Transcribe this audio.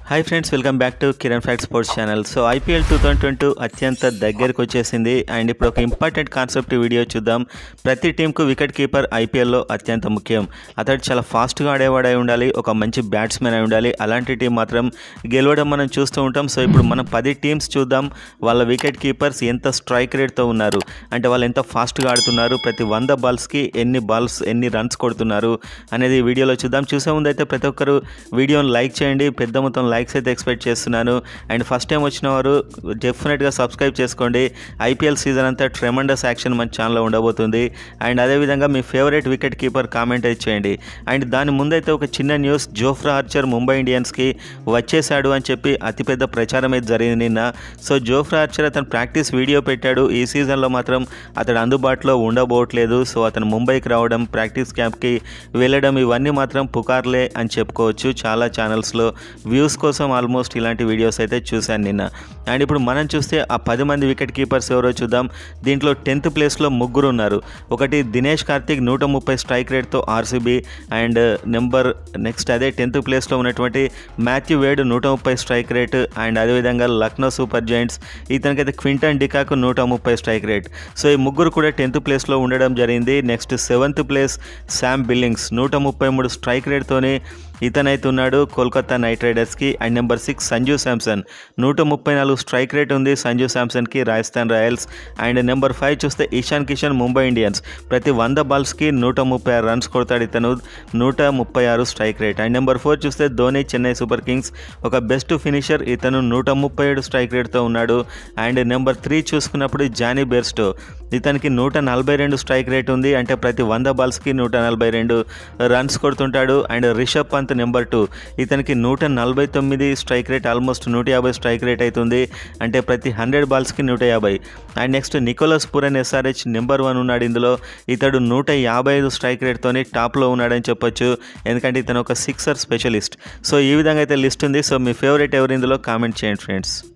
hi friends welcome back to Kiran fact sports channel so IPL two thousand twenty అత్యంత దగ్గరకు వచ్చేసింది and ఇప్పుడు ఒక ఇంపార్టెంట్ కాన్సెప్ట్ వీడియో చూద్దాం ప్రతి టీంకు వికెట్ కీపర్ ఐపీఎల్లో అత్యంత ముఖ్యం అతడు చాలా ఫాస్ట్గా ఆడేవాడై ఉండాలి ఒక మంచి బ్యాట్స్మెన్ అయి ఉండాలి అలాంటి టీం మాత్రం గెలవడం మనం చూస్తూ ఉంటాం సో ఇప్పుడు మనం పది టీమ్స్ చూద్దాం వాళ్ళ వికెట్ కీపర్స్ ఎంత స్ట్రైక్ రేట్తో ఉన్నారు అంటే వాళ్ళు ఎంత ఫాస్ట్గా ఆడుతున్నారు ప్రతి వంద బాల్స్కి ఎన్ని బాల్స్ ఎన్ని రన్స్ కొడుతున్నారు అనేది ఈ వీడియోలో చూద్దాం చూసే ముందు అయితే ప్రతి ఒక్కరు వీడియోని లైక్ చేయండి పెద్ద మొత్తం లైక్స్ అయితే ఎక్స్పెక్ట్ చేస్తున్నాను అండ్ ఫస్ట్ టైం వచ్చిన వారు డెఫినెట్గా సబ్స్క్రైబ్ చేసుకోండి ఐపీఎల్ సీజన్ అంతా ట్రెమండస్ యాక్షన్ మన ఛానల్లో ఉండబోతుంది అండ్ అదేవిధంగా మీ ఫేవరెట్ వికెట్ కీపర్ కామెంట్ అయితే చేయండి అండ్ దాని ముందైతే ఒక చిన్న న్యూస్ జోఫ్రా ఆర్చర్ ముంబై ఇండియన్స్కి వచ్చేసాడు అని చెప్పి అతిపెద్ద ప్రచారం అయితే జరిగింది నిన్న సో జోఫ్రా ఆర్చర్ అతను ప్రాక్టీస్ వీడియో పెట్టాడు ఈ సీజన్లో మాత్రం అతడు అందుబాటులో ఉండబోవట్లేదు సో అతను ముంబైకి రావడం ప్రాక్టీస్ క్యాంప్కి వెళ్ళడం ఇవన్నీ మాత్రం పుకార్లే అని చెప్పుకోవచ్చు చాలా ఛానల్స్లో వ్యూస్ కోసం ఆల్మోస్ట్ ఇలాంటి వీడియోస్ అయితే చూశాను నిన్న అండ్ ఇప్పుడు మనం చూస్తే ఆ పది మంది వికెట్ కీపర్స్ ఎవరో చూద్దాం దీంట్లో టెన్త్ ప్లేస్లో ముగ్గురు ఉన్నారు ఒకటి దినేష్ కార్తిక్ నూట ముప్పై స్ట్రైక్ రేట్తో ఆర్సీబీ అండ్ నెంబర్ నెక్స్ట్ అదే టెన్త్ ప్లేస్లో ఉన్నటువంటి మాథ్యూ వేడ్ నూట ముప్పై స్ట్రైక్ రేట్ అండ్ అదేవిధంగా లక్నో సూపర్ జైంట్స్ ఇతనికైతే క్వింటన్ డికాకు నూట ముప్పై స్ట్రైక్ రేట్ సో ఈ ముగ్గురు కూడా టెన్త్ ప్లేస్లో ఉండడం జరిగింది next seventh place Sam Billings నూట ముప్పై మూడు స్ట్రైక్ రేట్తోనే ఇతనైతే ఉన్నాడు కోల్కతా నైట్ రైడర్స్కి and number six Sanju Samson నూట ముప్పై నాలుగు స్ట్రైక్ రేట్ ఉంది సంజు శాంసన్కి Rajasthan royals and number five చూస్తే ఈశాన్ కిషన్ ముంబై ఇండియన్స్ ప్రతి వంద బాల్స్కి నూట ముప్పై ఆరు రన్స్ కొడతాడు ఇతను నూట ముప్పై ఆరు strike rate and number four చూస్తే ధోని చెన్నై సూపర్ కింగ్స్ ఒక బెస్ట్ ఫినిషర్ ఇతను నూట ముప్పై ఏడు స్ట్రైక్ రేట్తో ఉన్నాడు అండ్ నెంబర్ త్రీ చూసుకున్నప్పుడు జానీ బెర్స్టో ఇతనికి నూట నలభై రెండు స్ట్రైక్ రేట్ ఉంది అంటే ప్రతి వంద బాల్స్కి నూట నలభై రెండు రన్స్ కొడుతుంటాడు and Rishabh Pant number two ఇతనికి నూట నలభై తొమ్మిది స్ట్రైక్ రేట్ ఆల్మోస్ట్ నూట యాభై స్ట్రైక్ రేట్ అవుతుంది అంటే ప్రతి హండ్రెడ్ బాల్స్కి నూట యాభై and next Nicholas Pooran SRH number one ఉన్నాడు ఇందులో ఇతడు నూట యాభై ఐదు స్ట్రైక్ రేట్తోని టాప్లో ఉన్నాడని చెప్పొచ్చు ఎందుకంటే ఇతను ఒక సిక్సర్ స్పెషలిస్ట్ సో ఈ విధంగా అయితే లిస్ట్ ఉంది సో మీ ఫేవరెట్ ఎవరు ఇందులో కామెంట్ చేయండి ఫ్రెండ్స్